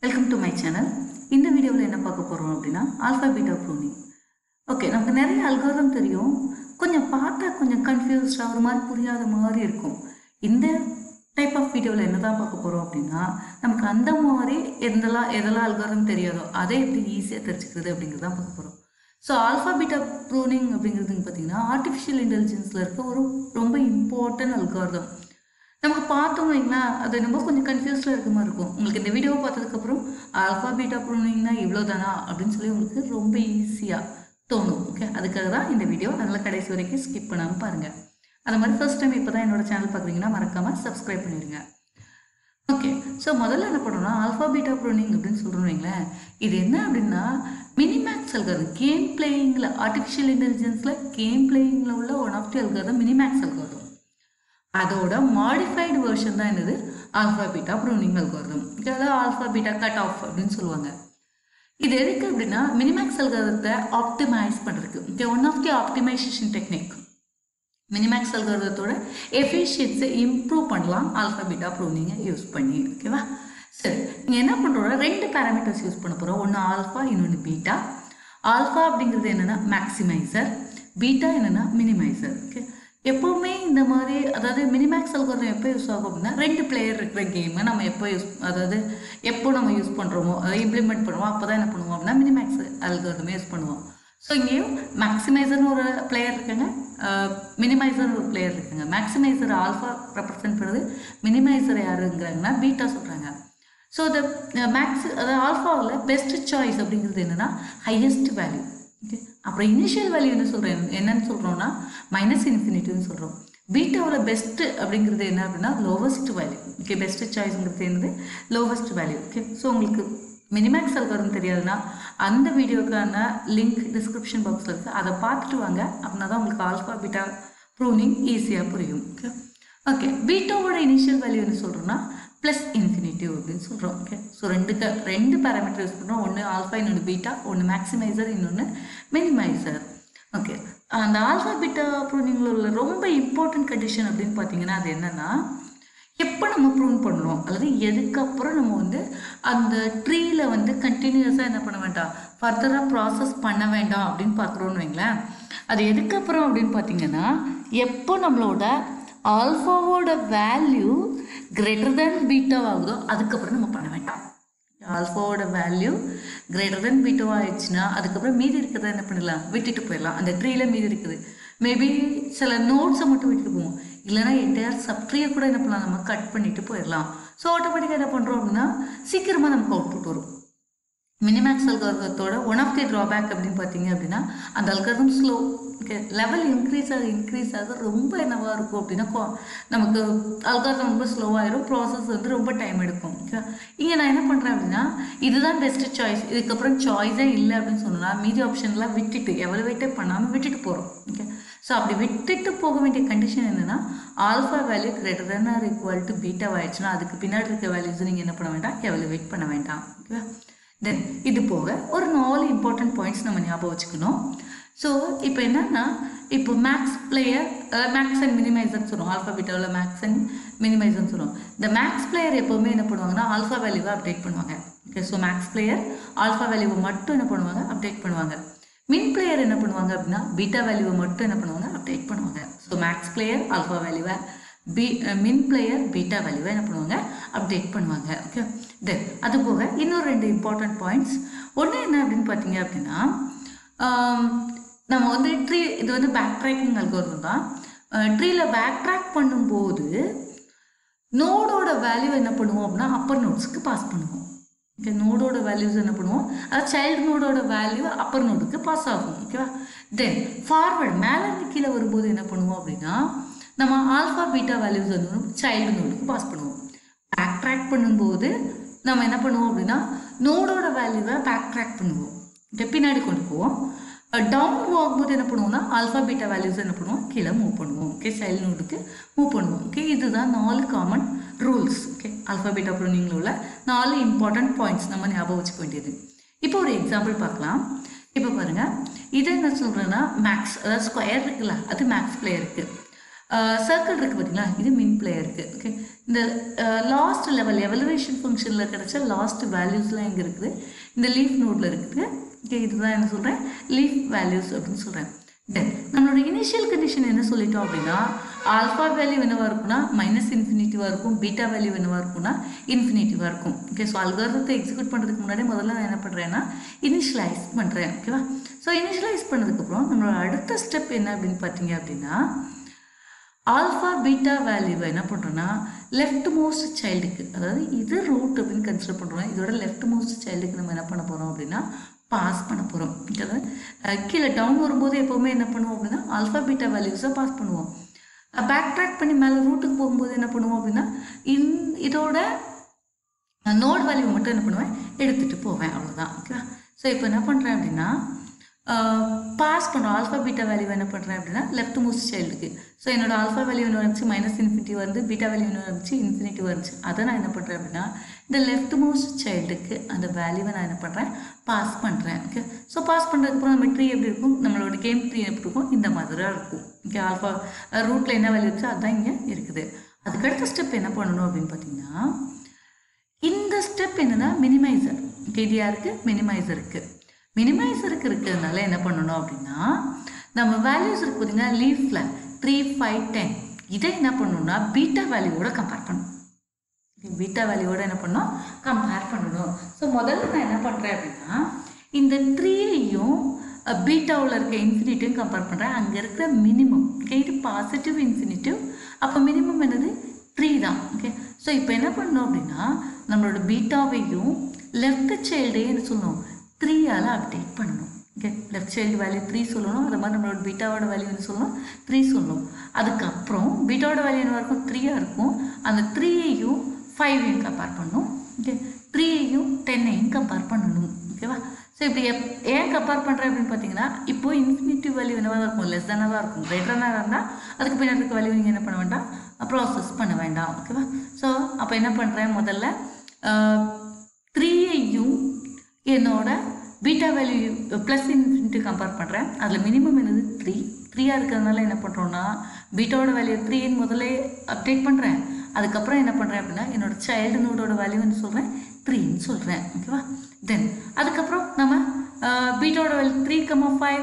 Welcome to my channel இந்த வீடியோவில் என்ன பார்க்க போகிறோம் அப்படின்னா ஆல்ஃபா பீட்டா ப்ரூனிங் ஓகே நமக்கு நிறைய அல்காரம் தெரியும் கொஞ்சம் பார்த்தா கொஞ்சம் கன்ஃபியூஸ்டாக ஒரு மாதிரி புரியாத மாதிரி இருக்கும் இந்த டைப் ஆஃப் வீடியோவில் என்ன தான் பார்க்க போகிறோம் அப்படின்னா நமக்கு அந்த மாதிரி எந்தெல்லாம் எதெல்லாம் அல்காரம் தெரியாதோ அதை எப்படி ஈஸியாக தெரிஞ்சுக்கிறது அப்படிங்கிறது தான் பார்க்க போகிறோம் ஸோ ஆல்ஃபா பீட்டா ப்ரூனிங் அப்படிங்கிறதுங்க பார்த்தீங்கன்னா ஆர்டிஃபிஷியல் இன்டெலிஜென்ஸில் இருக்க ஒரு ரொம்ப இம்பார்ட்டன்ட் அல்காரிதம் நமக்கு பார்த்தோம் வைங்களேன் அது ரொம்ப கொஞ்சம் கன்ஃபியூஸ்டாக இருக்க மாதிரி இருக்கும் உங்களுக்கு இந்த வீடியோவை பார்த்ததுக்கப்புறம் ஆல்ஃபா பீட்டா ப்ரூனிங்னா இவ்வளோ தானா அப்படின்னு சொல்லி உங்களுக்கு ரொம்ப ஈஸியாக தோணும் ஓகே அதுக்காக தான் இந்த வீடியோ அதனால் கடைசி வரைக்கும் ஸ்கிப் பண்ணாமல் பாருங்கள் அது மாதிரி ஃபர்ஸ்ட் டைம் இப்போ தான் என்னோட சேனல் பார்க்குறீங்கன்னா மறக்காமல் சப்ஸ்கிரைப் பண்ணிடுங்க ஓகே ஸோ முதல்ல என்ன பண்ணுறோம்னா ஆல்ஃபா பீட்டா ப்ரோனிங் அப்படின்னு சொல்கிறோம் வைங்களேன் இது என்ன அப்படின்னா மினிமேக்ஸ் அல்காரம் கேம் பிளேயிங்கில் ஆர்டிஃபிஷியல் இன்டெலிஜென்ஸில் கேம் பிளேயிங்கில் உள்ள one of the algorithm minimax algorithm அதோட மாடிஃபைடு வெர்ஷன் தான் என்னது ஆல்ஃபா பீட்டா ப்ரூனிங் அல்காரிதம் அதாவது ஆல்ஃபா பீட்டா கட் ஆஃப் அப்படின்னு சொல்லுவாங்க இது எதுக்கு அப்படின்னா மினிமேக்ஸ் அல்காரத்தை ஆப்டிமைஸ் பண்ணுறதுக்கு okay one of the optimisation technique minimax அல்காரத்தோட எஃபிஷியன்ஸை இம்ப்ரூவ் பண்ணலாம் ஆல்ஃபா பீட்டா ப்ரூனிங்கை யூஸ் பண்ணி ஓகேவா சரி நீங்கள் என்ன பண்ணுறோம் ரெண்டு பேராமீட்டர்ஸ் யூஸ் பண்ண போகிறோம் ஒன்று ஆல்ஃபா இன்னொன்று பீட்டா ஆல்ஃபா அப்படிங்கிறது என்னென்னா மேக்ஸிமைசர் பீட்டா என்னென்னா மினிமைசர் ஓகே எப்போவுமே இந்த மாதிரி அதாவது மினிமேக்ஸ் அல்காரிதம் எப்போ யூஸ் ஆகும் அப்படின்னா ரெண்டு பிளேயர் இருக்கிற கேமை நம்ம எப்போ யூஸ் அதாவது எப்போ நம்ம யூஸ் பண்ணுறோமோ அதை இம்ப்ளிமெண்ட் பண்ணுவோம் அப்போ தான் என்ன பண்ணுவோம் அப்படின்னா மினிமேக்ஸ் அல்காரிதமே யூஸ் பண்ணுவோம் ஸோ இங்கேயும் மேக்ஸிமைசர்னு ஒரு பிளேயர் இருக்காங்க மினிமைசர்னு ஒரு பிளேயர் இருக்காங்க மேக்ஸிமைசர் ஆல்ஃபா ரெப்ரசென்ட் பண்ணுறது மினிமைசர் யாருங்கிறாங்கன்னா பீட்டா சொல்கிறாங்க ஸோ த மேக்ஸ் அதாவது ஆல்ஃபாவில் பெஸ்ட் சாய்ஸ் அப்படிங்கிறது என்னென்னா ஹையஸ்ட் வேல்யூ ஓகே அப்புறம் இனிஷியல் வேல்யூ என்ன சொல்கிறேன் என்னன்னு சொல்கிறோம்னா மைனஸ் இன்ஃபினிட்டின்னு சொல்கிறோம் பீட்டாவில் பெஸ்ட்டு அப்படிங்கிறது என்ன அப்படின்னா லோவஸ்ட் வேல்யூ ஓகே பெஸ்ட் சாய்ஸ்ங்கிறது என்னது லோவஸ்ட் வேல்யூ ஓகே ஸோ உங்களுக்கு மினிமேக்ஸ் அல்காரம் தெரியாதுன்னா அந்த வீடியோக்கான லிங்க் டிஸ்கிரிப்ஷன் பாக்ஸில் இருக்குது அதை பார்த்துட்டு வாங்க அப்படின்னா தான் உங்களுக்கு ஆல்ஃபா பீட்டா ப்ரூனிங் ஈஸியாக புரியும் ஓகே ஓகே பீட்டாவோட இனிஷியல் வேல்யூ என்ன சொல்கிறோன்னா ப்ளஸ் இன்ஃபினிட்டிவ் அப்படின்னு சொல்கிறோம் ஓகே ஸோ ரெண்டு க ரெண்டு பேராமீட்டர் யூஸ் பண்ணுறோம் ஒன்று ஆல்ஃபா இன்னொன்று பீட்டா ஒன்று மேக்ஸிமைசர் இன்னொன்று மினிமைசர் ஓகே அந்த ஆல்ஃபா பீட்டா ப்ரூனிங்கில் உள்ள ரொம்ப இம்பார்ட்டன்ட் கண்டிஷன் அப்படின்னு பார்த்தீங்கன்னா அது என்னென்னா எப்போ நம்ம ப்ரூன் பண்ணுறோம் அல்லது எதுக்கப்புறம் நம்ம வந்து அந்த ட்ரீயில் வந்து கண்டினியூஸாக என்ன பண்ண வேண்டாம் ஃபர்தராக ப்ராசஸ் பண்ண வேண்டாம் அப்படின்னு பார்க்குறோன்னு வைங்களேன் அது எதுக்கப்புறம் அப்படின்னு பார்த்தீங்கன்னா எப்போ நம்மளோட ஆல்ஃபாவோட வேல்யூ கிரேட்டர் தென் பீட்டா ஆகுதோ அதுக்கப்புறம் நம்ம பண்ண வேண்டாம் ஆல்ஃபாவோட வேல்யூ கிரேட்டர் தென் பீட்டோ ஆயிடுச்சுன்னா அதுக்கப்புறம் மீதி இருக்கிறத என்ன பண்ணிடலாம் விட்டுட்டு போயிடலாம் அந்த ட்ரீல மீதி இருக்குது மேபி சில நோட்ஸை மட்டும் விட்டுட்டு போவோம் இல்லைனா என்டையர் சப்ட்ரியை கூட என்ன பண்ணலாம் நம்ம கட் பண்ணிட்டு போயிடலாம் ஸோ ஆட்டோமேட்டிக்காக என்ன பண்ணுறோம் அப்படின்னா சீக்கிரமாக நமக்கு அவுட்புட் வரும் மினிமேக்ஸ் அல்காரதத்தோட ஒன் ஆஃப் தி ட்ராபேக் அப்படின்னு பார்த்தீங்க அப்படின்னா அந்த algorithm slow okay level increase ஆக இன்க்ரீஸ் ஆக ரொம்ப என்னவாக இருக்கும் அப்படின்னா கொ- நமக்கு அல்காரதம் ரொம்ப ஸ்லோவாயிரும் ப்ராசஸ் வந்து ரொம்ப டைம் எடுக்கும் ஓகே இங்கே நான் என்ன பண்ணுறேன் அப்படின்னா இதுதான் பெஸ்ட் சாய்ஸ் இதுக்கப்புறம் சாய்ஸே இல்லை அப்படின்னு சொன்னா மீதி ஆப்ஷன்லாம் விட்டுட்டு எவலுவேட்டே பண்ணாமல் விட்டுட்டு போகிறோம் ஓகே ஸோ அப்படி விட்டுட்டு போக வேண்டிய கண்டிஷன் என்னென்னா alpha value greater than or equal to beta ஆயிடுச்சுன்னா அதுக்கு பின்னாடி இருக்க வேல்யூஸ் நீங்கள் என்ன பண்ண வேண்டாம் எவலுவேட் பண்ண வேண்டாம் ஓகேவா தென் இது போக ஒரு நாலு இம்பார்ட்டன்ட் பாயிண்ட்ஸ் நம்ம ஞாபகம் வச்சுக்கணும் ஸோ இப்போ என்னன்னா இப்போ மேக்ஸ் பிளேயர் மேக்ஸ் அண்ட் மினிமைசர்னு சொல்லுவோம் ஆல்ஃபா பீட்டாவில் மேக்ஸ் அண்ட் மினிமைசர்னு சொல்லுவோம் இந்த மேக்ஸ் பிளேயர் எப்போவுமே என்ன பண்ணுவாங்கன்னா ஆல்ஃபா வேல்யூவை அப்டேட் பண்ணுவாங்க okay so max player alpha வேல்யூவை மட்டும் என்ன பண்ணுவாங்க அப்டேட் பண்ணுவாங்க மின் பிளேயர் என்ன பண்ணுவாங்க அப்படின்னா பீட்டா வேல்யூவை மட்டும் என்ன பண்ணுவாங்க அப்டேட் பண்ணுவாங்க ஸோ மேக்ஸ் பிளேயர் ஆல்ஃபா வேல்யூவை பி மின் பிளேயர் பீட்டா வேல்யூவை என்ன பண்ணுவாங்க அப்டேட் பண்ணுவாங்க ஓகே தென் அது போக இன்னொரு ரெண்டு இம்பார்ட்டன்ட் பாயிண்ட்ஸ் ஒன்று என்ன அப்படின்னு பார்த்தீங்க அப்படின்னா ஆம், நம்ம வந்து ட்ரீ இது வந்து பேக் ட்ராக்கிங் அல்கோரிதம் தான் ட்ரீல பேக் ட்ராக் பண்ணும்போது நோடோட வேல்யூ என்ன பண்ணுவோம் அப்படின்னா அப்பர் நோட்ஸ்க்கு பாஸ் பண்ணுவோம் ஓகே நோடோட வேல்யூஸ் என்ன பண்ணுவோம் அதாவது சைல்டு நோடோட வேல்யூ அப்பர் நோடுக்கு பாஸ் ஆகும் ஓகேவா தென் ஃபார்வர்டு மேலே இருந்து கீழே வரும்போது என்ன பண்ணுவோம் அப்படின்னா நம்ம ஆல்ஃபா பீட்டா வேல்யூஸ் வந்து சைல்டு நோடுக்கு பாஸ் பண்ணுவோம் பேக் ட்ராக் பண்ணும்போது நம்ம என்ன பண்ணுவோம் அப்படின்னா நோடோட வேல்யூவை பேக் ட்ராக் பண்ணுவோம் ஓகே பின்னாடி கொண்டு போவோம் டவுன் போகும்போது என்ன பண்ணுவோம்னா ஆல்ஃபா பீட்டா வேல்யூஸ் என்ன பண்ணுவோம் கீழே மூவ் பண்ணுவோம் ஓகே சைல்டு நோடுக்கு மூவ் பண்ணுவோம் ஓகே இதுதான் நாலு common rules okay alpha beta ப்ரூனிங்கில் உள்ள நாலு இம்பார்ட்டன்ட் பாயிண்ட்ஸ் நம்ம ஞாபகம் வச்சுக்க வேண்டியது இப்போ ஒரு எக்ஸாம்பிள் பார்க்கலாம் இப்போ பாருங்க இது என்ன சொல்கிறேன்னா மேக்ஸ் அதாவது ஸ்கொயர் இருக்குல்ல அது மேக்ஸ் பிளேயருக்கு சர்க்கிள் இருக்குது பார்த்தீங்களா இது மின் பிளேயருக்கு ஓகே இந்த லாஸ்ட் லெவல் எவலுவேஷன் ஃபங்க்ஷனில் கிடைச்ச லாஸ்ட் வேல்யூஸ்லாம் எங்கே இருக்குது இந்த லீஃப் நோட்டில் இருக்குது ஓகே இதுதான் என்ன சொல்கிறேன் லீஃப் வேல்யூஸ் அப்படின்னு சொல்கிறேன் தென் நம்மளோட இனிஷியல் கண்டிஷன் என்ன சொல்லிட்டோம் அப்படின்னா ஆல்ஃபா வேல்யூ என்னவாக இருக்கும்னா மைனஸ் இன்ஃபினிட்டிவாக இருக்கும் பீட்டா வேல்யூ என்னவாக இருக்கும்னா இன்ஃபினிட்டிவாக இருக்கும் ஓகே ஸோ அல்காரத்தை எக்ஸிக்யூட் பண்ணுறதுக்கு முன்னாடி முதல்ல நான் என்ன பண்ணுறேன்னா இனிஷியலைஸ் பண்ணுறேன் ஓகேவா ஸோ இனிஷியலைஸ் பண்ணதுக்கப்புறம் நம்மளோட அடுத்த ஸ்டெப் என்ன அப்படின்னு பார்த்தீங்க அப்படின்னா ஆல்ஃபா பீட்டா வேல்யூவை என்ன பண்ணுறோன்னா லெஃப்ட் மோஸ்ட் சைல்டுக்கு அதாவது இது ரூட் அப்படின்னு கன்சிடர் பண்ணுறோம் இதோட லெஃப்ட் மோஸ்ட் சைல்டுக்கு நம்ம என்ன பண்ண போகிறோம் அப்படின்னா பாஸ் பண்ண போகிறோம் அதாவது அஹ், கீழே டவுன் வரும்போது எப்போவுமே என்ன பண்ணுவோம் அப்படின்னா ஆல்ஃபா பீட்டா வேல்யூஸை பாஸ் பண்ணுவோம் பேக் ட்ராக் பண்ணி மேலே ரூட்டுக்கு போகும்போது என்ன பண்ணுவோம் அப்படின்னா இந் இதோட நோட் வேல்யூ மட்டும் என்ன பண்ணுவேன் எடுத்துகிட்டு போவேன் அவ்வளோதான் ஓகேவா ஸோ இப்போ என்ன பண்ணுறேன் அப்படின்னா பாஸ் பண்ணுறோம் ஆல்ஃபா பீட்டா வேல்யூ என்ன பண்ணுறேன் அப்படின்னா லெஃப்ட் மோஸ்ட் சைல்டுக்கு ஸோ என்னோட ஆல்ஃபா வேல்யூ என்ன வந்துச்சு மைனஸ் இன்ஃபினிட்டி வந்து பீட்டா வேல்யூ என்ன வந்துச்சு இன்ஃபினிட்டி வந்துச்சு அதை நான் என்ன பண்ணுறேன் அப்படின்னா இந்த லெஃப்ட் மோஸ்ட் சைல்டுக்கு அந்த வேல்யூவை நான் என்ன பண்ணுறேன் பாஸ் பண்ணுறேன் ஓகே ஸோ பாஸ் பண்ணுறதுக்கப்புறம் நம்ம ட்ரீ எப்படி இருக்கும் நம்மளோட கேம் ட்ரீ எப்படி இருக்கும் இந்த மாதிரி தான் இருக்கும் ஓகே ஆல்ஃபா ரூட்டில் என்ன வேல்யூ இருந்துச்சோ அதுதான் இங்கே இருக்குது அதுக்கடுத்த ஸ்டெப் என்ன பண்ணணும் அப்படின்னு பார்த்தீங்கன்னா இந்த ஸ்டெப் என்னன்னா மினிமைசர் இது யாருக்கு மினிமைசருக்கு மினிமைசருக்கு இருக்கிறதுனால என்ன பண்ணணும் அப்படின்னா நம்ம வேல்யூஸ் இருக்கு பார்த்தீங்கன்னா லீஃப்ல த்ரீ ஃபைவ் டென் இதை என்ன பண்ணணும்னா பீட்டா வேல்யூவோட கம்பேர் பண்ணணும் பீட்டா வேல்யூவோட என்ன பண்ணணும் கம்பேர் பண்ணணும் ஸோ முதல்ல நான் என்ன பண்ணுறேன் அப்படின்னா இந்த த்ரீயையும் பீட்டாவில் இருக்க இன்ஃபினிட்டியும் கம்பேர் பண்ணுறேன் அங்கே இருக்கிற மினிமம் ஓகே இது பாசிட்டிவ் இன்ஃபினிட்டிவ் அப்போ மினிமம் என்னது த்ரீ தான் ஓகே ஸோ இப்போ என்ன பண்ணணும் அப்படின்னா நம்மளோட பீட்டாவையும் லெஃப்ட் சைல்டையும் என்ன சொல்லணும் த்ரீயால் அப்டேட் பண்ணணும் okay left child value three சொல்லணும் அது மாதிரி நம்மளோட பீட்டாவோட வேல்யூ என்ன சொல்லணும் த்ரீ சொல்லணும் அதுக்கப்புறம் பீட்டாவோட வேல்யூ என்ன இருக்கும் த்ரீயாக இருக்கும் அந்த த்ரீயையும் ஃபைவையும் கம்பேர் பண்ணணும் ஓகே த்ரீயையும் டென்னையும் கம்பேர் பண்ணணும் ஓகேவா ஸோ இப்படி எப் ஏன் கம்பேர் பண்ணுறேன் அப்படின்னு பார்த்தீங்கன்னா இப்போ இன்ஃபினிட்டி வேல்யூ என்னவாக தான் இருக்கும் லெஸ் தானே தான் இருக்கும் கிரேட்டராக இருந்தால் அதுக்கு பின்னாடி இருக்க வேல்யூ நீங்கள் என்ன பண்ண வேண்டாம் ப்ராசஸ் பண்ண வேண்டாம் ஓகேவா ஸோ அப்போ என்ன பண்ணுறேன் முதல்ல த்ரீயையும் என்னோட beta value plus infinity compare பண்ணுறேன் அதில் மினிமம் என்னது த்ரீ த்ரீயாக இருக்கிறதுனால என்ன பண்ணுறோன்னா பீட்டாவோட வேல்யூ த்ரீன்னு முதல்ல அப்டேட் பண்ணுறேன் அதுக்கப்புறம் என்ன பண்ணுறேன் அப்படின்னா என்னோட சைல்டு நோடோட வேல்யூன்னு சொல்கிறேன் த்ரீன்னு சொல்கிறேன் ஓகேவா தென் அதுக்கப்புறம் நம்ம பீட்டாவோட value three comma five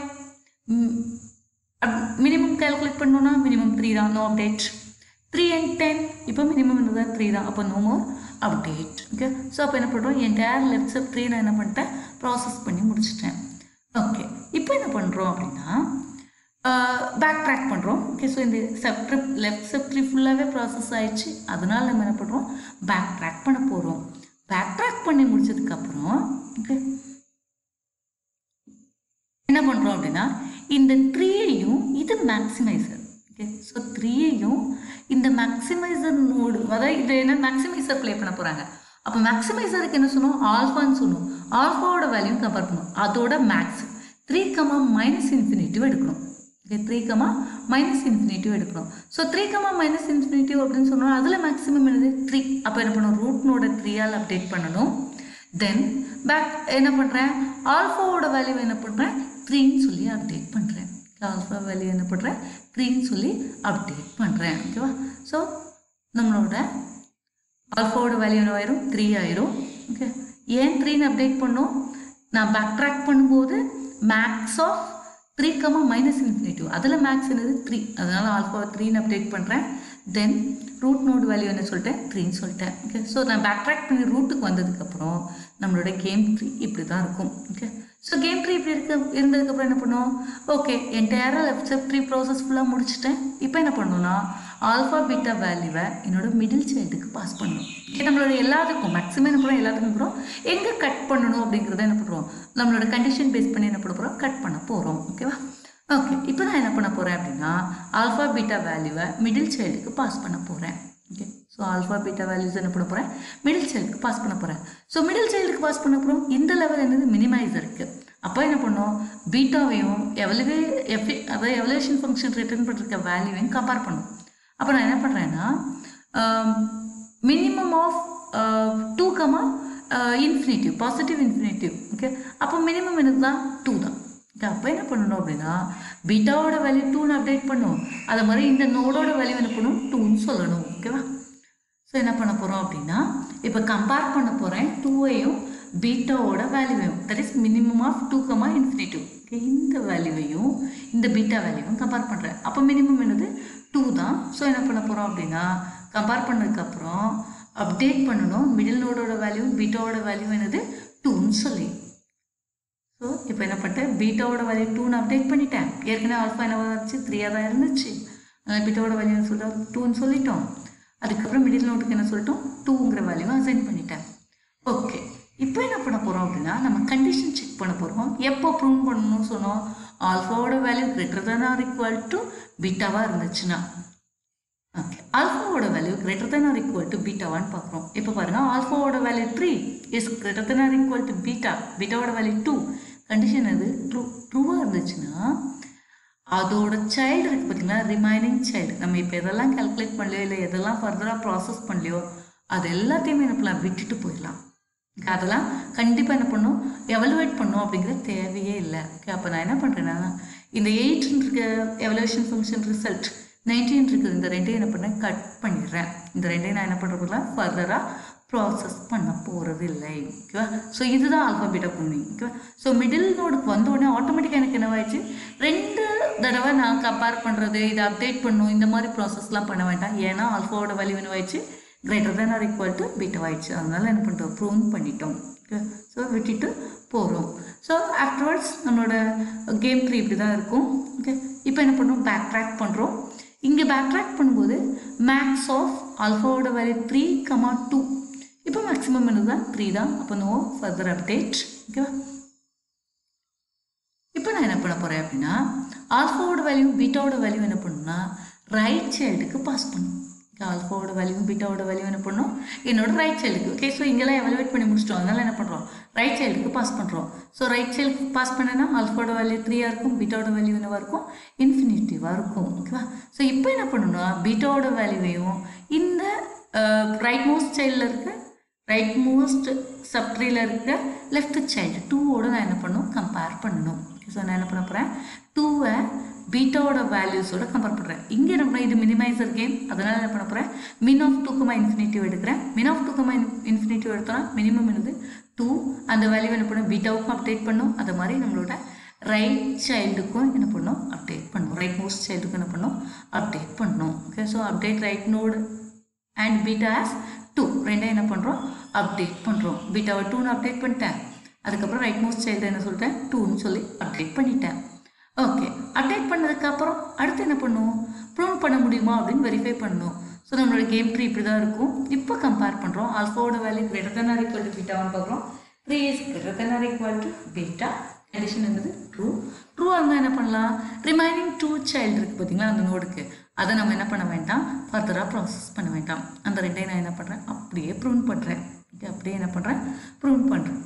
minimum calculate பண்ணோன்னா மினிமம் த்ரீ தான் no update three and ten இப்போ மினிமம் என்னது த்ரீ தான் அப்போ no more update okay so அப்போ என்ன பண்ணுறோம் entire left sub tree நான் என்ன பண்ணிட்டேன் ப்ராசஸ் பண்ணி முடிச்சிட்டேன் ஓகே இப்போ என்ன பண்ணுறோம் அப்படின்னா பேக் ட்ராக் பண்ணுறோம் ஓகே ஸோ இந்த செப்ட்ரிப் லெஃப்ட் சப் த்ரீ ஃபுல்லாகவே ப்ராசஸ் ஆயிடுச்சு அதனால நம்ம என்ன பண்ணுறோம் பேக் ட்ராக் பண்ண போகிறோம் பேக் ட்ராக் பண்ணி முடிச்சதுக்கப்புறம் ஓகே என்ன பண்ணுறோம் அப்படின்னா இந்த த்ரீயையும் இது மேக்ஸிமைசர் ஓகே ஸோ த்ரீயையும் இந்த மேக்ஸிமைசர் நோடு அதாவது இது என்ன மேக்ஸிமைசர் ப்ளே பண்ண போகிறாங்க அப்போ மேக்ஸிமைசருக்கு என்ன சொன்னோம் ஆல்ஃபான்னு சொன்னோம் ஆல்ஃபாவோட வேல்யூ கம்பேர் பண்ணணும் அதோட max three comma minus infinitive எடுக்கணும் okay three comma minus infinitive எடுக்கணும் so three comma minus infinitive அப்படின்னு சொன்னோம் அதில் மேக்ஸிமம் என்னது த்ரீ அப்போ என்ன பண்ணணும் ரூட் நோட த்ரீயால் அப்டேட் பண்ணணும் தென் பேக் என்ன பண்ணுறேன் ஆல்ஃபாவோட வேல்யூ என்ன பண்ணுறேன் த்ரீன்னு சொல்லி அப்டேட் பண்ணுறேன் ஆல்ஃபா வேல்யூ என்ன பண்ணுறேன் த்ரீன்னு சொல்லி அப்டேட் பண்ணுறேன் ஓகேவா ஸோ நம்மளோட ஆல்ஃபாவோட வேல்யூ என்ன ஆயிரும் த்ரீ ஆயிரும் ஓகே ஏன் த்ரீன்னு அப்டேட் பண்ணோம் நான் பேக் ட்ராக் பண்ணும்போது max of three comma minus infinitive அதில் மேக்ஸ் என்னது த்ரீ அதனால் ஆல்ஃபா த்ரீன்னு அப்டேட் பண்ணுறேன் தென் ரூட் நோட் வேல்யூ என்ன சொல்லிட்டேன் த்ரீன்னு சொல்லிட்டேன் ஓகே ஸோ நான் பேக் ட்ராக் பண்ணி ரூட்டுக்கு வந்ததுக்கப்புறம் நம்மளோட கேம் ட்ரீ இப்படி தான் இருக்கும் ஓகே ஸோ கேம் ட்ரீ இப்படி இருக்க இருந்ததுக்கப்புறம் என்ன பண்ணுவோம் ஓகே என்டையராக லெஃப்ட் ஸ்டெப் த்ரீ ப்ராசஸ் ஃபுல்லாக முடிச்சிட்டேன் இப்போ என்ன பண்ணணும்னா ஆல்ஃபா பீட்டா வேல்யூவை என்னோட மிடில் சைல்டுக்கு பாஸ் பண்ணணும் ஓகே நம்மளோட எல்லாத்துக்கும் மேக்ஸிமம் என்ன பண்ணுறோம் எல்லாத்துக்கும் போகிறோம் எங்கே கட் பண்ணணும் அப்படிங்கிறத என்ன பண்ணுறோம் நம்மளோட கண்டிஷன் பேஸ் பண்ணி என்ன பண்ண போகிறோம் கட் பண்ண போகிறோம் ஓகேவா ஓகே இப்போ நான் என்ன பண்ண போகிறேன் அப்படின்னா ஆல்ஃபா பீட்டா வேல்யூவை மிடில் சைல்டுக்கு பாஸ் பண்ண போகிறேன் okay so alpha beta values என்ன பண்ண போகிறேன் மிடில் சைல்டுக்கு பாஸ் பண்ண போகிறேன் ஸோ மிடில் சைல்டுக்கு பாஸ் பண்ண போகிறோம் இந்த லெவல் என்னது மினிமைஸ் இருக்குது அப்போ என்ன பண்ணோம் பீட்டாவையும் எவ்வளவு எஃபி அதாவது எவல்யூஷன் ஃபங்க்ஷன் ரிட்டர்ன் பண்ணிருக்க வேல்யூவையும் கம்பேர் பண்ணும் அப்போ நான் என்ன பண்ணுறேன்னா minimum of two comma infinitive positive infinitive okay அப்போ மினிமம் என்னது தான் டூ தான் ஓகே அப்போ என்ன பண்ணணும் அப்படின்னா பீட்டாவோட வேல்யூ டூன்னு அப்டேட் பண்ணும் அதே மாதிரி இந்த நோடோட வேல்யூ என்ன பண்ணும் டூன்னு சொல்லணும் ஓகேவா ஸோ என்ன பண்ண போகிறோம் அப்படின்னா இப்போ கம்பேர் பண்ண போகிறேன் டூவையும் பீட்டாவோட வேல்யூவையும் that is minimum of two comma infinitive okay இந்த வேல்யூவையும் இந்த பீட்டா வேல்யூவும் கம்பேர் பண்ணுறேன் அப்போ மினிமம் என்னது டூ தான் ஸோ என்ன பண்ண போகிறோம் அப்படின்னா கம்பேர் பண்ணதுக்கப்புறம் அப்டேட் பண்ணணும் மிடில் நோடோட வேல்யூ பீட்டாவோட வேல்யூ என்னது டூன்னு சொல்லி ஸோ இப்போ என்ன பண்ணிட்டேன் பீட்டாவோட வேல்யூ டூன்னு அப்டேட் பண்ணிட்டேன் ஏற்கனவே ஆல்ஃபா என்ன இருந்துச்சு த்ரீயாக தான் இருந்துச்சு அதனால் பீட்டாவோட வேல்யூ சொல்ல டூன்னு சொல்லிட்டோம் அதுக்கப்புறம் மிடில் நோட்டுக்கு என்ன சொல்லிட்டோம் டூங்கிற வேல்யூவை அசைன் பண்ணிட்டேன் ஓகே இப்போ என்ன பண்ண போகிறோம் அப்படின்னா நம்ம கண்டிஷன் செக் பண்ண போகிறோம் எப்போ ப்ரூவ் பண்ணணும்னு சொன்னோம் ஆல்ஃபாவோட value greater than or equal to பீட்டாவாக இருந்துச்சுன்னா ஓகே ஆல்ஃபாவோட value greater than or equal to பீட்டாவான்னு பார்க்குறோம் இப்போ பாருங்கள் ஆல்ஃபாவோட value three is greater than or equal to beta பீட்டாவோட வேல்யூ டூ கண்டிஷன் எது ட்ரூ ட்ரூவாக இருந்துச்சுன்னா அதோட சைல்டு இருக்குது பார்த்தீங்களா ரிமைனிங் சைல்டு நம்ம இப்போ எதெல்லாம் கால்குலேட் பண்ணலையோ இல்லை எதெல்லாம் ஃபர்தராக ப்ராசஸ் பண்ணலையோ அது எல்லாத்தையுமே என்ன பண்ணலாம் விட்டுட்டு போயிடலாம் Okay, அதெல்லாம் கண்டிப்பாக என்ன பண்ணும் எவலுவேட் பண்ணும் அப்படிங்கிறது தேவையே இல்லை ஓகே அப்போ நான் என்ன பண்ணுறேன்னா இந்த எயிட் இருக்க எவலுவேஷன் ஃபங்க்ஷன் ரிசல்ட் நைன்டீன் இருக்குது இந்த ரெண்டையும் என்ன பண்ணேன் கட் பண்ணிடுறேன் இந்த ரெண்டையும் நான் என்ன பண்ணுறதுல ஃபர்தராக ப்ராசஸ் பண்ண போகிறது இல்லை ஓகேவா ஸோ இதுதான் ஆல்ஃபா பீட்டா ப்ரூனிங் ஓகேவா ஸோ மிடில் நோடுக்கு வந்த உடனே ஆட்டோமேட்டிக்காக எனக்கு என்னவாயிடுச்சு ரெண்டு தடவை நான் கம்பேர் பண்ணுறது இதை அப்டேட் பண்ணும் இந்த மாதிரி ப்ராசஸ்லாம் பண்ண வேண்டாம் ஏன்னா ஆல்ஃபாவோட வேல்யூ என்னவாயிடுச்சு greater than or equal to beta ஆயிடுச்சு அதனால என்ன பண்ணிட்டோம் ப்ரூவ் பண்ணிட்டோம் ஓகே ஸோ விட்டுட்டு போகிறோம் ஸோ ஆஃப்டர்வர்ட்ஸ் நம்மளோட கேம் ட்ரீ இப்படி தான் இருக்கும் ஓகே இப்போ என்ன பண்ணுறோம் பேக் ட்ராக் பண்ணுறோம் இங்கே பேக் ட்ராக் பண்ணும்போது மேக்ஸ் ஆஃப் ஆல்ஃபாவோட வேல்யூ த்ரீ கமா டூ இப்போ மேக்ஸிமம் என்னது தான் த்ரீ தான் அப்போ நோ ஃபர்தர் அப்டேட் ஓகேவா இப்போ நான் என்ன பண்ண போகிறேன் அப்படின்னா ஆல்ஃபாவோட வேல்யூ பீட்டாவோட வேல்யூ என்ன பண்ணணும்னா ரைட் சைல்டுக்கு பாஸ் பண்ணும் ஆல்ஃபாவோட வேல்யூ பீட்டாவோட வேல்யூ என்ன பண்ணும் என்னோட ரைட் சைல்டுக்கு ஓகே ஸோ இங்கெல்லாம் எவலுவேட் பண்ணி முடிச்சிட்டோம் அதனால என்ன பண்ணுறோம் ரைட் சைல்டுக்கு பாஸ் பண்ணுறோம் ஸோ ரைட் சைல்டுக்கு பாஸ் பண்ணேன்னா ஆல்ஃபாவோட வேல்யூ த்ரீயாக இருக்கும் பீட்டாவோட வேல்யூ என்னவாக இருக்கும் இன்ஃபினிட்டிவாக இருக்கும் ஓகேவா ஸோ இப்போ என்ன பண்ணணும்னா பீட்டாவோட வேல்யூவையும் இந்த ரைட் மோஸ்ட் சைல்டில் இருக்க ரைட் மோஸ்ட் சப்ட்ரியில் இருக்க லெஃப்ட் சைல்டு டூவோட நான் என்ன பண்ணணும் கம்பேர் பண்ணணும் ஸோ நான் என்ன பண்ண போகிறேன் டூவை பீட்டாவோட வேல்யூஸோட கம்பேர் பண்ணுறேன் இங்கே என்ன பண்ண இது மினிமைசர் கேம் அதனால் என்ன பண்ண போகிறேன் மின் ஆஃப் டூ கமா இன்ஃபினிட்டிவ் எடுக்கிறேன் min of two comma infinitive எடுத்தோன்னா மினிமம் என்னது டூ அந்த வேல்யூ என்ன பண்ணும் பீட்டாவுக்கும் அப்டேட் பண்ணும் அது மாதிரி நம்மளோட ரைட் சைல்டுக்கும் என்ன பண்ணணும் அப்டேட் பண்ணும் ரைட் மோஸ்ட் சைல்டுக்கும் என்ன பண்ணணும் அப்டேட் பண்ணணும் okay so update right node and beta as two ரெண்டையும் என்ன பண்ணுறோம் அப்டேட் பண்ணுறோம் பீட்டாவை டூன்னு அப்டேட் பண்ணிட்டேன் அதுக்கப்புறம் ரைட் மோஸ்ட் சைல்டு என்ன சொல்லிட்டேன் டூன்னு சொல்லி அப்டேட் பண்ணிட்டேன் ஓகே அப்டேட் பண்ணதுக்கப்புறம் அடுத்து என்ன பண்ணுவோம் ப்ரூவ் பண்ண முடியுமா அப்படின்னு வெரிஃபை பண்ணணும் ஸோ நம்மளோட கேம் ட்ரீ இப்படி தான் இருக்கும் இப்போ கம்பேர் பண்ணுறோம் ஆல்ஃபாவோட value greater than or equal to பீட்டாவான்னு பார்க்குறோம் three is greater than or equal to beta condition என்னது ட்ரூ ட்ரூவாக இருந்தால் என்ன பண்ணலாம் ரிமைனிங் டூ சைல்டு இருக்குது பார்த்தீங்களா அந்த நோடுக்கு அதை நம்ம என்ன பண்ண வேண்டாம் ஃபர்தராக ப்ராசஸ் பண்ண வேண்டாம் அந்த ரெண்டையும் நான் என்ன பண்ணுறேன் அப்படியே ப்ரூன் பண்ணுறேன் ஓகே அப்படியே என்ன பண்ணுறேன் ப்ரூன் பண்ணுறேன்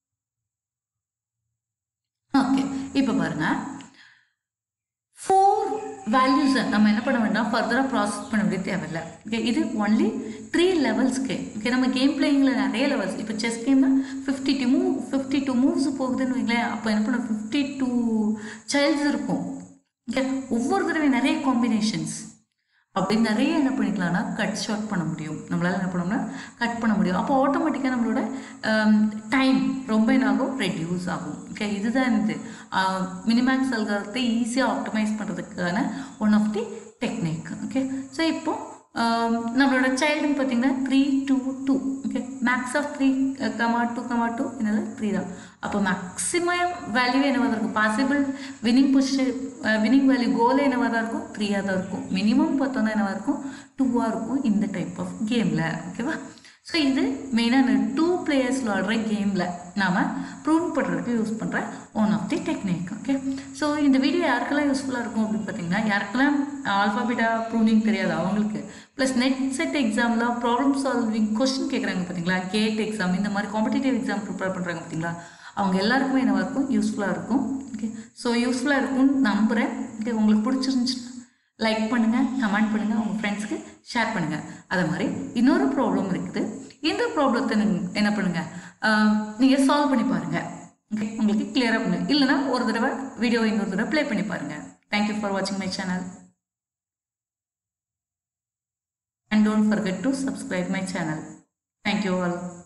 ஓகே இப்போ பாருங்கள் ஃபோர் வேல்யூஸை நம்ம என்ன பண்ண வேண்டாம் ஃபர்தராக ப்ராசஸ் பண்ண வேண்டிய தேவையில்லை ஓகே இது ஒன்லி த்ரீ லெவல்ஸ்க்கு ஓகே நம்ம கேம் பிளேயிங்கில் நிறைய லெவல்ஸ் இப்போ செஸ் கேமில் fifty two move fifty two moves போகுதுன்னு வைங்களேன் அப்போ என்ன பண்ண ஃபிஃப்டி டூ சைல்ட்ஸ் இருக்கும் ஓகே ஒவ்வொரு தடவை நிறைய காம்பினேஷன்ஸ் அப்படி நிறைய என்ன பண்ணிக்கலாம்னா கட் ஷார்ட் பண்ண முடியும் நம்மளால் என்ன பண்ணோம்னா கட் பண்ண முடியும் அப்போ ஆட்டோமேட்டிக்காக நம்மளோட டைம் ரொம்ப என்ன ஆகும் ரெடியூஸ் ஆகும் ஓகே இதுதான் இது மினிமேக்ஸ் அல்காரத்தை ஈஸியாக ஆப்டிமைஸ் பண்ணுறதுக்கான one of the technique okay so இப்போ ஆம், நம்மளோட சைல்டுன்னு பார்த்தீங்கன்னா three two two okay max of three comma two comma two என்னது த்ரீ தான் அப்போ மேக்ஸிமம் வேல்யூ என்னவாக தான் இருக்கும் possible winning position winning value goal என்னவாக தான் இருக்கும் த்ரீயாக தான் இருக்கும் மினிமம் பார்த்தோன்னா என்னவாக இருக்கும் டூவாக இருக்கும் இந்த டைப் ஆஃப் கேமில் ஓகேவா ஸோ இது மெயினாக இந்த டூ பிளேயர்ஸ் விளாடுற கேமில் நாம் ப்ரூவ் பண்ணுறதுக்கு யூஸ் பண்ணுற one of the technique okay so இந்த வீடியோ யாருக்கெல்லாம் யூஸ்ஃபுல்லாக இருக்கும் அப்படின்னு பார்த்தீங்கன்னா யாருக்கெல்லாம் ஆல்ஃபாபெட்டா ப்ரூனிங் தெரியாது அவங்களுக்கு ப்ளஸ் நெட் செட் எக்ஸாமில் ப்ராப்ளம் சால்விங் கொஸ்டின் கேட்குறாங்க பார்த்தீங்களா கேட் எக்ஸாம் இந்த மாதிரி காம்படிட்டிவ் எக்ஸாம் ப்ரிப்பேர் பண்ணுறாங்க பார்த்தீங்களா அவங்க எல்லாருக்குமே என்னவாக இருக்கும் யூஸ்ஃபுல்லாக இருக்கும் ஓகே ஸோ யூஸ்ஃபுல்லாக இருக்கும்னு நம்புகிறேன் ஓகே உங்களுக்கு பிடிச்சிருந்துச்சுன்னா லைக் பண்ணுங்கள் கமெண்ட் பண்ணுங்கள் உங்கள் ஃப்ரெண்ட்ஸ்க்கு ஷேர் பண்ணுங்கள் அதே மாதிரி இன்னொரு ப்ராப்ளம் இருக்குது இந்த ப்ராப்ளத்தை நீங்கள் என்ன பண்ணுங்கள் நீங்கள் சால்வ் பண்ணி பாருங்கள் ஓகே உங்களுக்கு கிளியராக பண்ணுங்க இல்லைன்னா ஒரு தடவை வீடியோ இன்னொரு தடவை ப்ளே பண்ணி பாருங்கள் தேங்க்யூ ஃபார் வாட்சிங் my channel and don't forget to subscribe my channel. Thank you all.